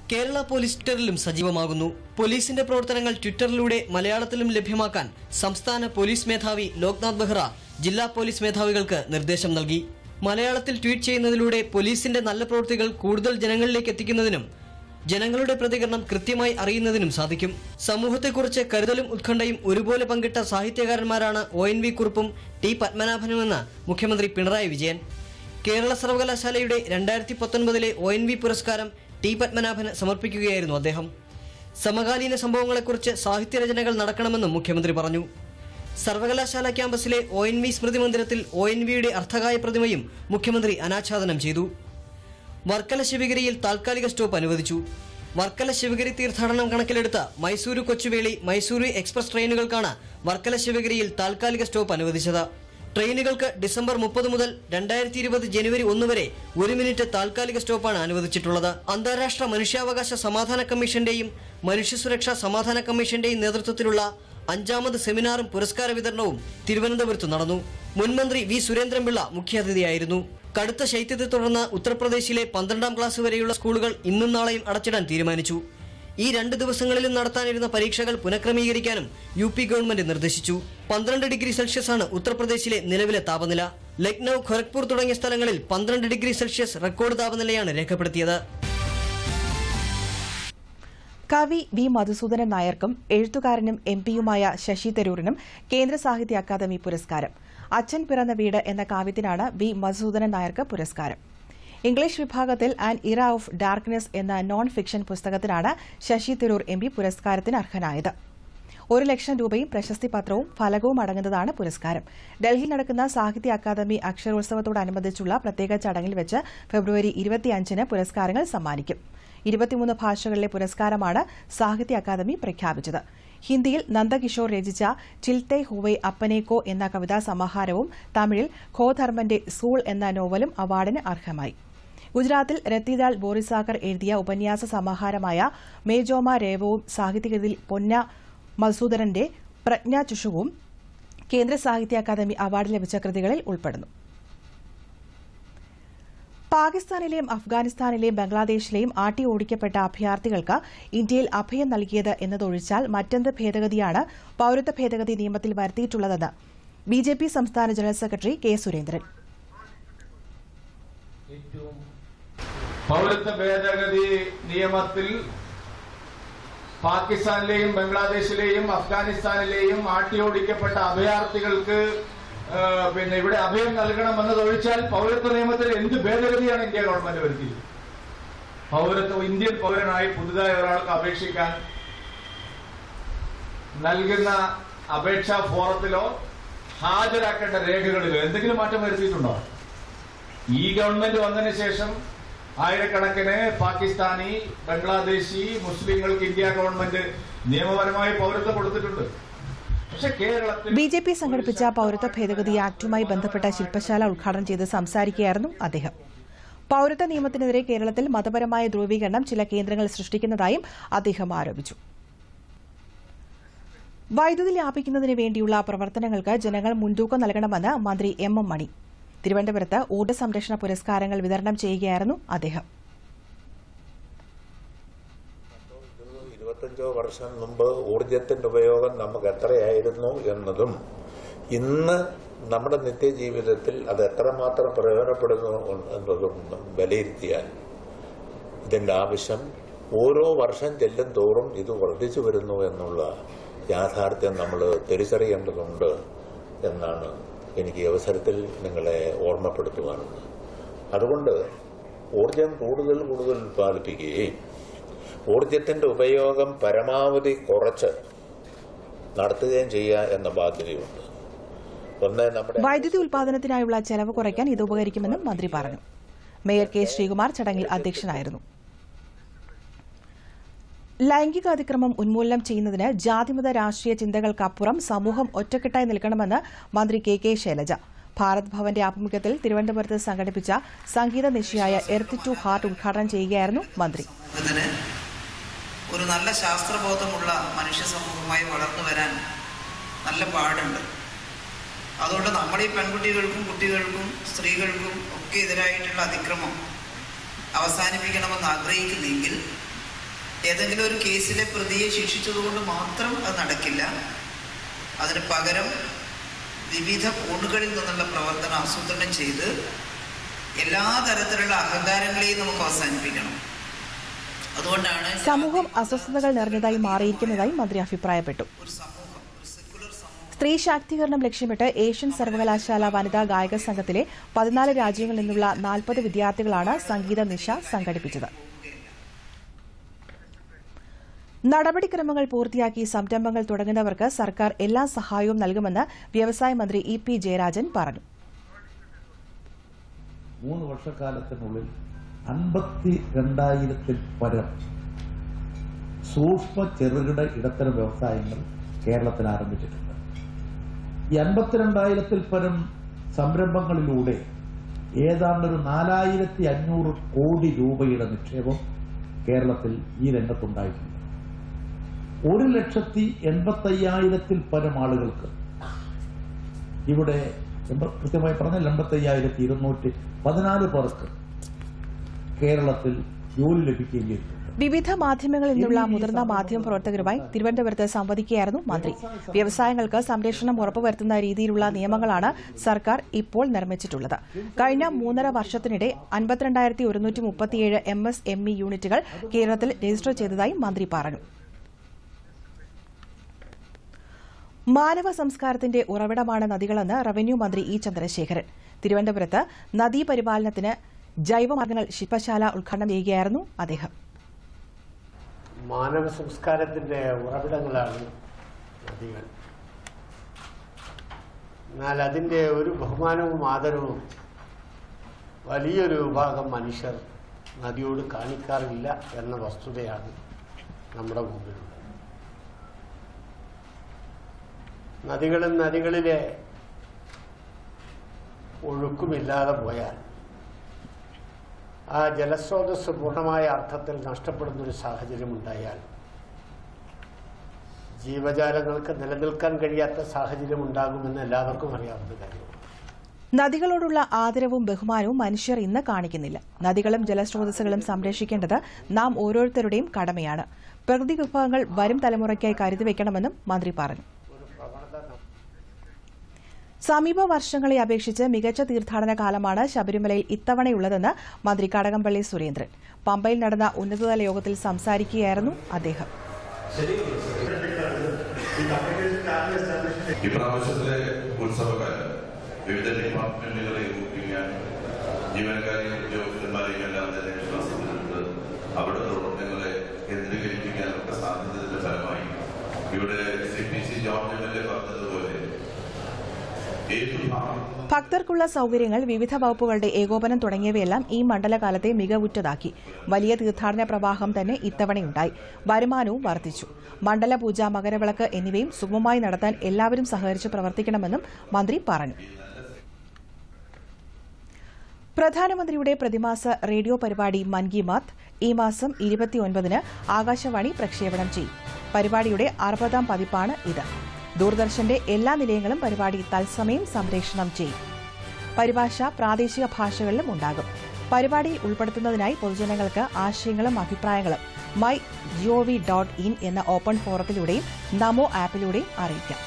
കേരള പോലീസ് ട്വിറ്ററിലും സജീവമാകുന്നു പോലീസിന്റെ പ്രവർത്തനങ്ങൾ ട്വിറ്ററിലൂടെ മലയാളത്തിലും ലഭ്യമാക്കാൻ സംസ്ഥാന പോലീസ് മേധാവി ലോക്നാഥ് ബെഹ്റ ജില്ലാ പോലീസ് മേധാവികൾക്ക് നിർദ്ദേശം നൽകി മലയാളത്തിൽ ട്വീറ്റ് ചെയ്യുന്നതിലൂടെ പോലീസിന്റെ നല്ല പ്രവൃത്തികൾ കൂടുതൽ ജനങ്ങളിലേക്ക് എത്തിക്കുന്നതിനും ജനങ്ങളുടെ പ്രതികരണം കൃത്യമായി അറിയുന്നതിനും സാധിക്കും സമൂഹത്തെക്കുറിച്ച് കരുതലും ഉത്കണ്ഠയും ഒരുപോലെ പങ്കിട്ട സാഹിത്യകാരന്മാരാണ് ഒ എൻ വി കുറുപ്പും ടി പത്മനാഭനുമെന്ന് മുഖ്യമന്ത്രി പിണറായി വിജയൻ കേരള സർവകലാശാലയുടെ രണ്ടായിരത്തി പത്തൊൻപതിലെ ഒ എൻ വി പുരസ്കാരം ടി പത്മനാഭന് സമർപ്പിക്കുകയായിരുന്നു അദ്ദേഹം സമകാലീന സംഭവങ്ങളെക്കുറിച്ച് സാഹിത്യരചനകൾ നടക്കണമെന്നും മുഖ്യമന്ത്രി പറഞ്ഞു സർവകലാശാല ക്യാമ്പസിലെ ഒ എൻ വി സ്മൃതി മന്ദിരത്തിൽ ഒ എൻ വിയുടെ അർത്ഥകായ പ്രതിമയും മുഖ്യമന്ത്രി അനാച്ഛാദനം ചെയ്തു വർക്കല ശിവഗിരിയിൽ താൽക്കാലിക സ്റ്റോപ്പ് അനുവദിച്ചു വർക്കല ശിവഗിരി തീർത്ഥാടനം കണക്കിലെടുത്ത മൈസൂരു കൊച്ചുവേളി മൈസൂരു എക്സ്പ്രസ് ട്രെയിനുകൾക്കാണ് വർക്കല ശിവഗിരിയിൽ താൽക്കാലിക സ്റ്റോപ്പ് അനുവദിച്ചത് ട്രെയിനുകൾക്ക് ഡിസംബർ മുപ്പത് മുതൽ രണ്ടായിരത്തി ഇരുപത് ജനുവരി ഒന്ന് വരെ ഒരു മിനിറ്റ് താൽക്കാലിക സ്റ്റോപ്പാണ് അനുവദിച്ചിട്ടുള്ളത് അന്താരാഷ്ട്ര മനുഷ്യാവകാശ സമാധാന കമ്മീഷന്റെയും മനുഷ്യസുരക്ഷാ സമാധാന കമ്മീഷന്റെയും നേതൃത്വത്തിലുള്ള അഞ്ചാമത് സെമിനാറും പുരസ്കാര വിതരണവും തിരുവനന്തപുരത്ത് നടന്നു മുൻമന്ത്രി വി സുരേന്ദ്രൻപിള്ള മുഖ്യാതിഥിയായിരുന്നു കടുത്ത ശൈത്യത്തെ തുടർന്ന് ഉത്തർപ്രദേശിലെ പന്ത്രണ്ടാം ക്ലാസ് വരെയുള്ള സ്കൂളുകൾ ഇന്നും നാളെയും അടച്ചിടാൻ തീരുമാനിച്ചു ഈ രണ്ട് ദിവസങ്ങളിലും നടത്താനിരുന്ന പരീക്ഷകൾ പുനഃക്രമീകരിക്കാനും യു പി ഗവൺമെന്റ് നിർദ്ദേശിച്ചു പന്ത്രണ്ട് ഡിഗ്രി സെൽഷ്യസ് ആണ് ഉത്തർപ്രദേശിലെ നിലവിലെ താപനില ലക്നൌ ഖൊരഗ്പൂർ തുടങ്ങിയ സ്ഥലങ്ങളിൽ പന്ത്രണ്ട് ഡിഗ്രി സെൽഷ്യസ് റെക്കോർഡ് താപനിലയാണ് രേഖപ്പെടുത്തിയത് കവി വി മധുസൂദനൻ നായർക്കും എഴുത്തുകാരനും എം പിയുമായ ശശി തരൂരിനും കേന്ദ്ര സാഹിത്യ അക്കാദമി പുരസ്കാരം അച്ഛൻ പിറന്ന വീട് എന്ന കാവ്യത്തിനാണ് വി മധുസൂദനൻ നായർക്ക് പുരസ്കാരം ഇംഗ്ലീഷ് വിഭാഗത്തിൽ ആൻ ഇറ ഓഫ് ഡാർക്ക്നെസ് എന്ന നോൺ ഫിക്ഷൻ പുസ്തകത്തിനാണ് ശശി തരൂർ എം പി പുരസ്കാരത്തിന് അർഹനായത് ഒരു ലക്ഷം രൂപയും പ്രശസ്തി പത്രവും ഫലകവും അടങ്ങുന്നതാണ് പുരസ്കാരം ഡൽഹിയിൽ നടക്കുന്ന സാഹിത്യ അക്കാദമി അക്ഷരോത്സവത്തോടനുബന്ധിച്ചുള്ള പ്രത്യേക ചടങ്ങിൽ വെച്ച് ഫെബ്രുവരി ഇരുപത്തിയഞ്ചിന് പുരസ്കാരങ്ങൾ സമ്മാനിക്കും ഇരുപത്തിമൂന്ന് ഭാഷകളിലെ പുരസ്കാരമാണ് സാഹിത്യ അക്കാദമി പ്രഖ്യാപിച്ചത് ഹിന്ദിയിൽ നന്ദകിഷോർ രചിച്ച ചിൽത്തെ ഹുവൈ അപ്പനേക്കോ എന്ന കവിതാ സമാഹാരവും തമിഴിൽ ഖോധർമ്മന്റെ സൂൾ എന്ന നോവലും അവാർഡിന് അർഹമായി ഗുജറാത്തിൽ രത്തിദാൾ ബോറിസാക്കർ എഴുതിയ ഉപന്യാസ സമാഹാരമായ മേജോമ രേവവും സാഹിത്യകൃതിയിൽ പൊന്ന മധുസൂദനന്റെ പ്രജ്ഞാചുഷുവും കേന്ദ്ര സാഹിത്യ അക്കാദമി അവാർഡ് ലഭിച്ച കൃതികളിൽ ഉൾപ്പെടുന്നു പാകിസ്ഥാനിലെയും അഫ്ഗാനിസ്ഥാനിലെയും ബംഗ്ലാദേശിലെയും ആട്ടി ഓടിക്കപ്പെട്ട അഭയാർത്ഥികൾക്ക് ഇന്ത്യയിൽ അഭയം നൽകിയത് എന്നതൊഴിച്ചാൽ മറ്റെന്ത് ഭേദഗതിയാണ് പൌരത്വ ഭേദഗതി നിയമത്തിൽ വരുത്തിയിട്ടുള്ളതെന്ന് ബി ജെ പി സംസ്ഥാന ജനറൽ സെക്രട്ടറി കെ സുരേന്ദ്രൻ പൗരത്വ ഭേദഗതി നിയമത്തിൽ പാകിസ്ഥാനിലെയും ബംഗ്ലാദേശിലെയും അഫ്ഗാനിസ്ഥാനിലെയും ആട്ടിയോടിക്കപ്പെട്ട അഭയാർത്ഥികൾക്ക് ആ, പിന്നെ ഇവിടെ അഭയം നൽകണമെന്നതൊഴിച്ചാൽ പൗരത്വ നിയമത്തിൽ എന്ത് ഭേദഗതിയാണ് ഇന്ത്യ ഗവൺമെന്റ് വരുത്തിയത് പൗരത്വ ഇന്ത്യൻ പൗരനായി പുതുതായി ഒരാൾക്ക് അപേക്ഷിക്കാൻ നൽകുന്ന അപേക്ഷാ ഫോറത്തിലോ ഹാജരാക്കേണ്ട രേഖകളിലോ എന്തെങ്കിലും മാറ്റം വരുത്തിയിട്ടുണ്ടോ ഈ ഗവൺമെന്റ് വന്നതിന് ശേഷം ആയിരക്കണക്കിന് പാകിസ്ഥാനി ബംഗ്ലാദേശി മുസ്ലിങ്ങൾക്ക് ഇന്ത്യ ഗവൺമെന്റ് നിയമപരമായി പൗരത്വം കൊടുത്തിട്ടുണ്ട് പക്ഷെ കേരളത്തിൽ ബി ജെ പി സംഘടിപ്പിച്ച പൌരത്വ ഭേദഗതി ആക്ടുമായി ബന്ധപ്പെട്ട ശില്പശാല ഉദ്ഘാടനം ചെയ്ത് സംസാരിക്കുകയായിരുന്നു അദ്ദേഹം പൌരത്വ നിയമത്തിനെതിരെ കേരളത്തിൽ മതപരമായ ധ്രുവീകരണം ചില കേന്ദ്രങ്ങൾ സൃഷ്ടിക്കുന്നതായും അദ്ദേഹം ആരോപിച്ചു വൈദ്യുതി ലാഭിക്കുന്നതിന് വേണ്ടിയുള്ള പ്രവർത്തനങ്ങൾക്ക് ജനങ്ങൾ മുൻതൂക്കം നൽകണമെന്ന് മന്ത്രി എം എം മണി തിരുവനന്തപുരത്ത് ഊർജ്ജ സംരക്ഷണ പുരസ്കാരങ്ങൾ വിതരണം ചെയ്യുകയായിരുന്നു അദ്ദേഹം ഇരുപത്തഞ്ചോ വർഷം മുമ്പ് ഊർജത്തിന്റെ ഉപയോഗം നമുക്ക് എത്രയായിരുന്നു എന്നതും ഇന്ന് നമ്മുടെ നിത്യജീവിതത്തിൽ അത് എത്രമാത്രം പ്രയോജനപ്പെടുന്നു എന്നതും വിലയിരുത്തിയാൽ ഇതിന്റെ ആവശ്യം ഓരോ വർഷം ചെല്ലും തോറും ഇത് വർദ്ധിച്ചു വരുന്നു എന്നുള്ള യാഥാർത്ഥ്യം നമ്മൾ തിരിച്ചറിയേണ്ടതുണ്ട് എന്നാണ് എനിക്ക് ഈ അവസരത്തിൽ നിങ്ങളെ ഓർമ്മപ്പെടുത്തുവാനുള്ളത് അതുകൊണ്ട് ഊർജം കൂടുതൽ കൂടുതൽ ഉത്പാദിപ്പിക്കുകയും ഊർജത്തിന്റെ ഉപയോഗം പരമാവധി കുറച്ച് നടത്തുകയും ചെയ്യുക എന്ന ബാധ്യതയുണ്ട് ഒന്ന് നമ്മുടെ വൈദ്യുതി ഉൽപാദനത്തിനായുള്ള ചെലവ് കുറയ്ക്കാൻ ഇത് ഉപകരിക്കുമെന്നും മന്ത്രി പറഞ്ഞു മേയർ കെ ശ്രീകുമാർ ചടങ്ങിൽ അധ്യക്ഷനായിരുന്നു ലൈംഗിക അതിക്രമം ഉന്മൂലനം ചെയ്യുന്നതിന് ജാതിമത രാഷ്ട്രീയ ചിന്തകൾക്കപ്പുറം സമൂഹം ഒറ്റക്കെട്ടായി നിൽക്കണമെന്ന് മന്ത്രി കെ കെ ശൈലജ ഭാരത് ഭവന്റെ ആഭിമുഖ്യത്തിൽ തിരുവനന്തപുരത്ത് സംഘടിപ്പിച്ച സംഗീത നിശയായ എർത്ത് ടു ഹാർട്ട് ഉദ്ഘാടനം ചെയ്യുകയായിരുന്നു മന്ത്രി സമൂഹത്തിന് ഒരു നല്ല ശാസ്ത്രബോധമുള്ള മനുഷ്യ സമൂഹമായി വളർന്നു വരാൻ നല്ല പാടുണ്ട് അതുകൊണ്ട് നമ്മൾ ഈ പെൺകുട്ടികൾക്കും കുട്ടികൾക്കും സ്ത്രീകൾക്കും ഒക്കെ എതിരായിട്ടുള്ള അതിക്രമം അവസാനിപ്പിക്കണമെന്ന് ആഗ്രഹിക്കുന്നെങ്കിൽ ഏതെങ്കിലും ഒരു കേസിലെ പ്രതിയെ ശിക്ഷിച്ചതുകൊണ്ട് മാത്രം അത് നടക്കില്ല അതിന് പകരം വിവിധ കോണുകളിൽ നിന്നുള്ള പ്രവർത്തനം ആസൂത്രണം ചെയ്ത് എല്ലാ തരത്തിലുള്ള അഹങ്കാരങ്ങളെയും നമുക്ക് അവസാനിപ്പിക്കണം അതുകൊണ്ടാണ് സമൂഹം അസ്വസ്ഥതകൾ നിറഞ്ഞതായി മാറിയിരിക്കുന്നതായി മന്ത്രി അഭിപ്രായപ്പെട്ടു സ്ത്രീ ശാക്തീകരണം ലക്ഷ്യമിട്ട് ഏഷ്യൻ സർവകലാശാല വനിതാ ഗായക സംഘത്തിലെ പതിനാല് രാജ്യങ്ങളിൽ നിന്നുള്ള നാൽപ്പത് വിദ്യാർത്ഥികളാണ് സംഗീത നിശ സംഘടിപ്പിച്ചത് നടപടിക്രമങ്ങൾ പൂർത്തിയാക്കി സംരംഭങ്ങൾ തുടങ്ങുന്നവർക്ക് സർക്കാർ എല്ലാ സഹായവും നൽകുമെന്ന് വ്യവസായ മന്ത്രി ഇ പി ജയരാജൻ പറഞ്ഞു മൂന്ന് വർഷക്കാലത്തിനുള്ളിൽ അൻപത്തി രണ്ടായിരത്തിൽ പരം സൂക്ഷ്മ ചെറുകിട ഇടത്തരം വ്യവസായങ്ങൾ കേരളത്തിൽ ആരംഭിച്ചിട്ടുണ്ട് ഈ അൻപത്തിരണ്ടായിരത്തിൽ പരം സംരംഭങ്ങളിലൂടെ ഏതാണ്ട് ഒരു നാലായിരത്തി അഞ്ഞൂറ് കോടി രൂപയുടെ നിക്ഷേപം കേരളത്തിൽ ഈ രംഗത്തുണ്ടായിട്ടുണ്ട് ഒരു ലക്ഷത്തി എൺപത്തയ്യായിരത്തിൽ പരം ആളുകൾക്ക് ഇവിടെ എൺപ- കൃത്യമായി പറഞ്ഞാൽ എൺപത്തയ്യായിരത്തി ഇരുന്നൂറ്റി പതിനാല് പേർക്ക് കേരളത്തിൽ ജോലി ലഭിക്കുകയും ചെയ്തിട്ടുണ്ട് വിവിധ മാധ്യമങ്ങളിൽ നിന്നുള്ള മുതിർന്ന മാധ്യമ പ്രവർത്തകരുമായി തിരുവനന്തപുരത്ത് സംവദിക്കുകയായിരുന്നു മന്ത്രി വ്യവസായങ്ങൾക്ക് സംരക്ഷണം ഉറപ്പുവരുത്തുന്ന രീതിയിലുള്ള നിയമങ്ങളാണ് സർക്കാർ ഇപ്പോൾ നിർമ്മിച്ചിട്ടുള്ളത് കഴിഞ്ഞ മൂന്നര വർഷത്തിനിടെ അൻപത്തിരണ്ടായിരത്തി ഒരുന്നൂറ്റി മുപ്പത്തിയേഴ് എം എസ് എം ഇ യൂണിറ്റുകൾ കേരളത്തിൽ രജിസ്റ്റർ ചെയ്തതായി മന്ത്രി പറഞ്ഞു മാനവ സംസ്കാരത്തിന്റെ ഉറവിടമാണ് നദികളെന്ന് റവന്യൂ മന്ത്രി ഇ ചന്ദ്രശേഖരൻ തിരുവനന്തപുരത്ത് നദീപരിപാലനത്തിന് ജൈവമാർഗ്ഗങ്ങൾ ശില്പശാല ഉദ്ഘാടനം ചെയ്യുകയായിരുന്നു അദ്ദേഹം മാനവ സംസ്കാരത്തിന്റെ ഉറവിടങ്ങളാണ് നദികൾ എന്നാൽ അതിന്റെ ഒരു ബഹുമാനവും ആദരവും വലിയൊരു വിഭാഗം മനുഷ്യർ നദിയോട് കാണിക്കാറില്ല എന്ന വസ്തുതയാണ് നമ്മുടെ മുമ്പിലുള്ളത് നദികളും നദികളിലെ ഒഴുക്കുമില്ലാതെ പോയാൽ ആ ജലസ്രോതസ് പൂർണ്ണമായ അർത്ഥത്തിൽ നഷ്ടപ്പെടുന്ന ഒരു സാഹചര്യം ഉണ്ടായാൽ ജീവജാലങ്ങൾക്ക് നിലനിൽക്കാൻ കഴിയാത്ത സാഹചര്യം ഉണ്ടാകുമെന്ന് എല്ലാവർക്കും അറിയാവുന്ന കാര്യമാണ് നദികളോടുള്ള ആദരവും ബഹുമാനവും മനുഷ്യർ ഇന്ന് കാണിക്കുന്നില്ല നദികളും ജലസ്രോതസ്സുകളും സംരക്ഷിക്കേണ്ടത് നാം ഓരോരുത്തരുടെയും കടമയാണ് പ്രകൃതി വിഭവങ്ങൾ വരും തലമുറയ്ക്കായി കരുതി വയ്ക്കണമെന്നും മന്ത്രി പറഞ്ഞു സമീപ വർഷങ്ങളെ അപേക്ഷിച്ച് മികച്ച തീർത്ഥാടന കാലമാണ് ശബരിമലയിൽ ഇത്തവണയുള്ളതെന്ന് മന്ത്രി കടകംപള്ളി സുരേന്ദ്രൻ പമ്പയിൽ നടന്ന ഉന്നതതല യോഗത്തിൽ സംസാരിക്കുകയായിരുന്നു അദ്ദേഹം ഇപ്രാവശ്യത്തിലെ ഉത്സവകാലം വിവിധ ഡിപ്പാർട്ട്മെന്റുകളെ ഏകോപിപ്പിക്കാൻ ജീവനക്കാരെയും ഉദ്യോഗസ്ഥന്മാരെയും എല്ലാം തന്നെ വിശ്വാസത്തിലുണ്ട് അവിടെ പ്രവർത്തനങ്ങളെ കേന്ദ്രീകരിപ്പിക്കാനൊക്കെ സാധ്യതയുടെ ഫലമായി ഇവിടെ C P C George M L A പറഞ്ഞതുപോലെ ഏത് ഭാഗം ഭക്തർക്കുള്ള സൌകര്യങ്ങൾ വിവിധ വകുപ്പുകളുടെ ഏകോപനം തുടങ്ങിയവയെല്ലാം ഈ മണ്ഡലകാലത്തെ മികവുറ്റതാക്കി വലിയ തീർത്ഥാടന പ്രവാഹം തന്നെ ഇത്തവണയുണ്ടായി വരുമാനവും വർദ്ധിച്ചു മണ്ഡലപൂജ മകരവിളക്ക് എന്നിവയും സുഗമമായി നടത്താൻ എല്ലാവരും സഹകരിച്ച് പ്രവർത്തിക്കണമെന്നും മന്ത്രി പറഞ്ഞു പ്രധാനമന്ത്രിയുടെ പ്രതിമാസ റേഡിയോ പരിപാടി മൻ കി ബാത്ത് ഈ മാസം ഇരുപത്തിയൊൻപതിന് ആകാശവാണി പ്രക്ഷേപണം ചെയ്യും പരിപാടിയുടെ അറുപതാം പതിപ്പാണ് ഇത് ദൂരദർശന്റെ എല്ലാ നിലയങ്ങളും പരിപാടി തത്സമയം സംപ്രേഷണം ചെയ്യും പരിഭാഷ പ്രാദേശിക ഭാഷകളിലും ഉണ്ടാകും പരിപാടിയിൽ ഉൾപ്പെടുത്തുന്നതിനായി പൊതുജനങ്ങൾക്ക് ആശയങ്ങളും അഭിപ്രായങ്ങളും മൈ ജിഒവി ഡോട്ട് ഇൻ എന്ന ഓപ്പൺ ഫോറത്തിലൂടെയും നമോ ആപ്പിലൂടെയും അറിയിക്കാം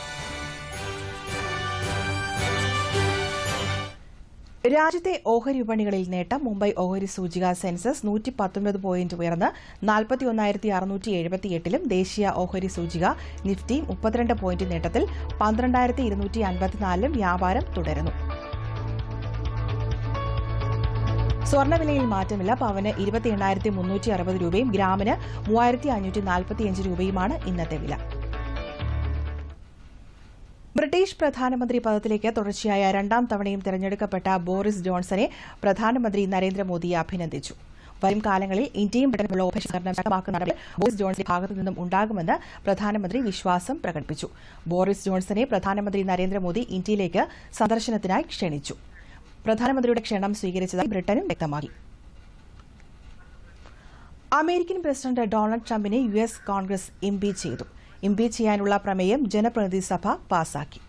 രാജ്യത്തെ ഓഹരി വിപണികളിൽ നേട്ടം മുംബൈ ഓഹരി സൂചിക സെൻസസ് നൂറ്റി പത്തൊൻപത് പോയിന്റ് ഉയർന്ന് നാൽപ്പത്തിയൊന്നായിരത്തി അറുന്നൂറ്റി എഴുപത്തിയെട്ടിലും ദേശീയ ഓഹരി സൂചിക നിഫ്റ്റി മുപ്പത്തിരണ്ട് പോയിന്റ് നേട്ടത്തിൽ പന്ത്രണ്ടായിരത്തി ഇരുന്നൂറ്റി അൻപത്തിനാലിലും വ്യാപാരം തുടരുന്നു സ്വർണ്ണവിലയിൽ മാറ്റമില്ല പവന് ഇരുപത്തി എണ്ണായിരത്തി മുന്നൂറ്റി അറുപത് രൂപയും ഗ്രാമിന് മൂവായിരത്തി അഞ്ഞൂറ്റി നാൽപ്പത്തിയഞ്ച് രൂപയുമാണ് ഇന്നത്തെ വില ബ്രിട്ടീഷ് പ്രധാനമന്ത്രി പദത്തിലേക്ക് തുടർച്ചയായ രണ്ടാം തവണയും തെരഞ്ഞെടുക്കപ്പെട്ട ബോറിസ് ജോൺസനെ പ്രധാനമന്ത്രി നരേന്ദ്രമോദി അഭിനന്ദിച്ചു വരും കാലങ്ങളിൽ ഇന്ത്യയും ബ്രിട്ടനുമുള്ള ഉഭയസഹകരണം ശക്തമാക്കുന്ന നടപടി ബോറിസ് ജോൺസന്റെ ഭാഗത്തു നിന്നും ഉണ്ടാകുമെന്ന് പ്രധാനമന്ത്രി വിശ്വാസം പ്രകടിപ്പിച്ചു ബോറിസ് ജോൺസനെ പ്രധാനമന്ത്രി നരേന്ദ്രമോദി ഇന്ത്യയിലേക്ക് സന്ദർശനത്തിനായി ക്ഷണിച്ചു പ്രധാനമന്ത്രിയുടെ ക്ഷണം സ്വീകരിച്ചതായി ബ്രിട്ടനും വ്യക്തമാക്കി അമേരിക്കൻ പ്രസിഡന്റ് ഡൊണാൾഡ് ട്രംപിനെ യു എസ് കോൺഗ്രസ് ഇംപീച്ച് ചെയ്തു ഇംപീച്ച് ചെയ്യാനുള്ള പ്രമേയം ജനപ്രതിനിധി സഭ പാസാക്കി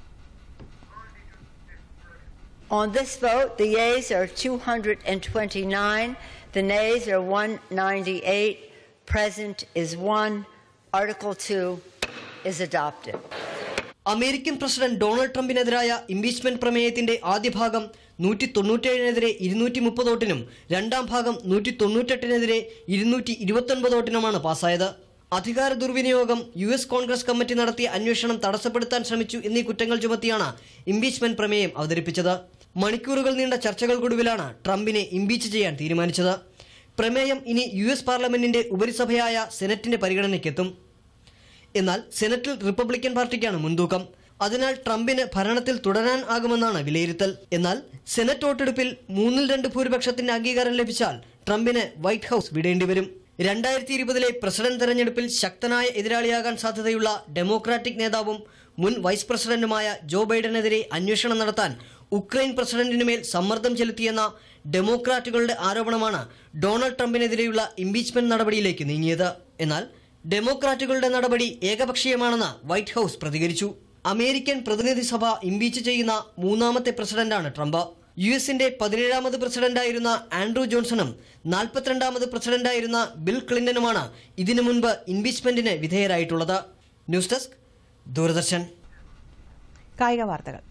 On this vote, the yeas are 229, the nays are 198. present is one. Article 2 is adopted. American president Donald ട്രംപിനെതിരായ ഇംപീച്ച്മെന്റ് പ്രമേയത്തിന്റെ ആദ്യ ഭാഗം നൂറ്റി തൊണ്ണൂറ്റേഴിനെതിരെ ഇരുന്നൂറ്റി മുപ്പത് വോട്ടിനും രണ്ടാം ഭാഗം നൂറ്റി തൊണ്ണൂറ്റെട്ടിനെതിരെ ഇരുന്നൂറ്റി ഇരുപത്തൊൻപത് വോട്ടിനുമാണ് പാസ്സായത് അധികാര ദുർവിനിയോഗം യു എസ് കോൺഗ്രസ് കമ്മിറ്റി നടത്തിയ അന്വേഷണം തടസ്സപ്പെടുത്താൻ ശ്രമിച്ചു എന്നീ കുറ്റങ്ങൾ ചുമത്തിയാണ് ഇംപീച്ച്മെന്റ് പ്രമേയം അവതരിപ്പിച്ചത് മണിക്കൂറുകൾ നീണ്ട ചർച്ചകൾക്കൊടുവിലാണ് ട്രംപിനെ ഇംപീച്ച് ചെയ്യാൻ തീരുമാനിച്ചത് പ്രമേയം ഇനി യു എസ് പാർലമെന്റിന്റെ ഉപരിസഭയായ സെനറ്റിന്റെ പരിഗണനയ്ക്കെത്തും എന്നാൽ സെനറ്റിൽ റിപ്പബ്ലിക്കൻ പാർട്ടിക്കാണ് മുൻതൂക്കം അതിനാൽ ട്രംപിന് ഭരണത്തിൽ തുടരാൻ ആകുമെന്നാണ് വിലയിരുത്തൽ എന്നാൽ സെനറ്റ് വോട്ടെടുപ്പിൽ മൂന്നിൽ രണ്ട് ഭൂരിപക്ഷത്തിന്റെ അംഗീകാരം ലഭിച്ചാൽ ട്രംപിന് വൈറ്റ് ഹൌസ് വിടേണ്ടി വരും രണ്ടായിരത്തി ഇരുപതിലെ പ്രസിഡന്റ് തെരഞ്ഞെടുപ്പിൽ ശക്തനായ എതിരാളിയാകാൻ സാധ്യതയുള്ള ഡെമോക്രാറ്റിക് നേതാവും മുൻ വൈസ് പ്രസിഡന്റുമായ ജോ ബൈഡനെതിരെ അന്വേഷണം നടത്താൻ ഉക്രൈൻ പ്രസിഡന്റിനുമേൽ സമ്മർദ്ദം ചെലുത്തിയെന്ന ഡെമോക്രാറ്റുകളുടെ ആരോപണമാണ് ഡൊണാൾഡ് ട്രംപിനെതിരെയുള്ള ഇംപീച്ച്മെന്റ് നടപടിയിലേക്ക് നീങ്ങിയത് എന്നാൽ ഡെമോക്രാറ്റുകളുടെ നടപടി ഏകപക്ഷീയമാണെന്ന് വൈറ്റ് ഹൌസ് പ്രതികരിച്ചു അമേരിക്കൻ പ്രതിനിധി സഭ ഇംപീച്ച് ചെയ്യുന്ന മൂന്നാമത്തെ പ്രസിഡന്റാണ് ട്രംപ് യു എസിന്റെ പതിനേഴാമത് പ്രസിഡന്റായിരുന്ന ആൻഡ്രൂ ജോൺസണും നാൽപ്പത്തിരണ്ടാമത് പ്രസിഡന്റായിരുന്ന ബിൽ ക്ലിന്റനുമാണ് ഇതിനു മുൻപ് ഇംപീച്ച്മെന്റിന് വിധേയരായിട്ടുള്ളത് ന്യൂസ് ഡെസ്ക് ദൂരദർശൻ കായിക വാർത്തകൾ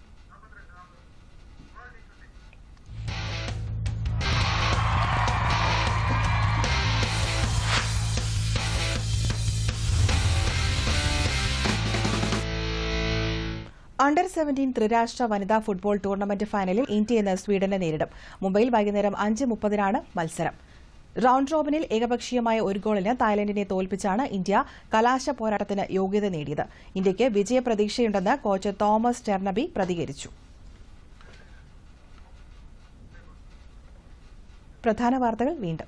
അണ്ടർ സെവന്റീൻ ത്രിരാഷ്ട്ര വനിതാ ഫുട്ബോൾ ടൂർണമെന്റ് ഫൈനലിൽ ഇന്ത്യ ഇന്ന് സ്വീഡനെ നേരിടും മുംബൈയിൽ വൈകുന്നേരം അഞ്ച് മുപ്പതിനാണ് മത്സരം റൌണ്ട് റോബിനിൽ ഏകപക്ഷീയമായ ഒരു ഗോളിന് തായ്ലൻഡിനെ തോൽപ്പിച്ചാണ് ഇന്ത്യ കലാശ പോരാട്ടത്തിന് യോഗ്യത നേടിയത് ഇന്ത്യയ്ക്ക് വിജയപ്രതീക്ഷയുണ്ടെന്ന് കോച്ച് തോമസ് ടെർണബി പ്രതികരിച്ചു പ്രധാന വാർത്തകൾ വീണ്ടും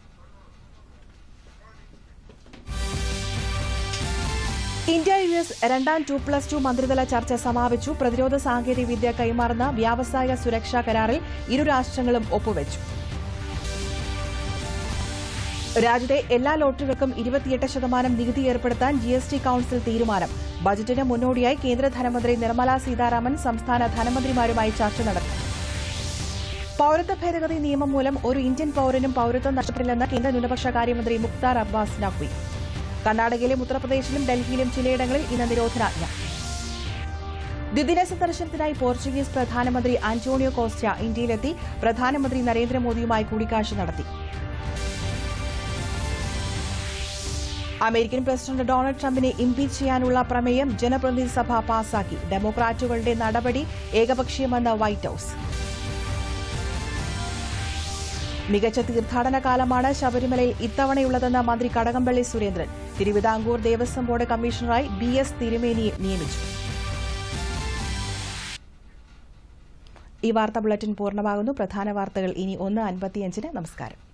ഇന്ത്യ യു എസ് രണ്ടാം ടു പ്ലസ് ടു മന്ത്രിതല ചർച്ച സമാപിച്ചു പ്രതിരോധ സാങ്കേതിക വിദ്യ കൈമാറുന്ന വ്യാവസായിക സുരക്ഷാ കരാറിൽ ഇരു രാഷ്ട്രങ്ങളും ഒപ്പുവച്ചു രാജ്യത്തെ എല്ലാ ലോട്ടറികൾക്കും ഇരുപത്തിയെട്ട് ശതമാനം നികുതി ഏർപ്പെടുത്താൻ ജി എസ് ടി കൌൺസിൽ തീരുമാനം ബജറ്റിന് മുന്നോടിയായി കേന്ദ്ര ധനമന്ത്രി നിർമ്മല സീതാരാമൻ സംസ്ഥാന ധനമന്ത്രിമാരുമായി ചർച്ച നടത്തി പൌരത്വ ഭേദഗതി നിയമം മൂലം ഒരു ഇന്ത്യൻ പൌരനും പൌരത്വം നഷ്ടപ്പെടില്ലെന്ന് കേന്ദ്ര ന്യൂനപക്ഷ കാര്യമന്ത്രി മുക്താർ അബ്ബാസ് നഖ്വി കർണാടകയിലും ഉത്തർപ്രദേശിലും ഡൽഹിയിലും ചിലയിടങ്ങളിൽ ഇന്ന് നിരോധനാജ്ഞ ദ്വിദിന സന്ദർശനത്തിനായി പോർച്ചുഗീസ് പ്രധാനമന്ത്രി ആന്റോണിയോ കോസ്റ്റ ഇന്ത്യയിലെത്തി പ്രധാനമന്ത്രി നരേന്ദ്രമോദിയുമായി കൂടിക്കാഴ്ച നടത്തി അമേരിക്കൻ പ്രസിഡന്റ് ഡൊണാൾഡ് ട്രംപിനെ ഇംപീച്ച് ചെയ്യാനുള്ള പ്രമേയം ജനപ്രതിനിധി സഭ പാസാക്കി ഡെമോക്രാറ്റുകളുടെ നടപടി ഏകപക്ഷീയമെന്ന് വൈറ്റ് ഹൌസ് മികച്ച തീർത്ഥാടന കാലമാണ് ശബരിമലയിൽ ഇത്തവണയുള്ളതെന്ന് മന്ത്രി കടകംപള്ളി സുരേന്ദ്രൻ തിരുവിതാംകൂർ ദേവസ്വം ബോർഡ് കമ്മീഷണറായി ബി എസ് തിരുമേനിയെ നിയമിച്ചു ഈ വാർത്താ ബുള്ളറ്റിൻ പൂർണ്ണമാകുന്നു പ്രധാന വാർത്തകൾ ഇനി ഒന്ന് അൻപത്തിയഞ്ചിന് നമസ്കാരം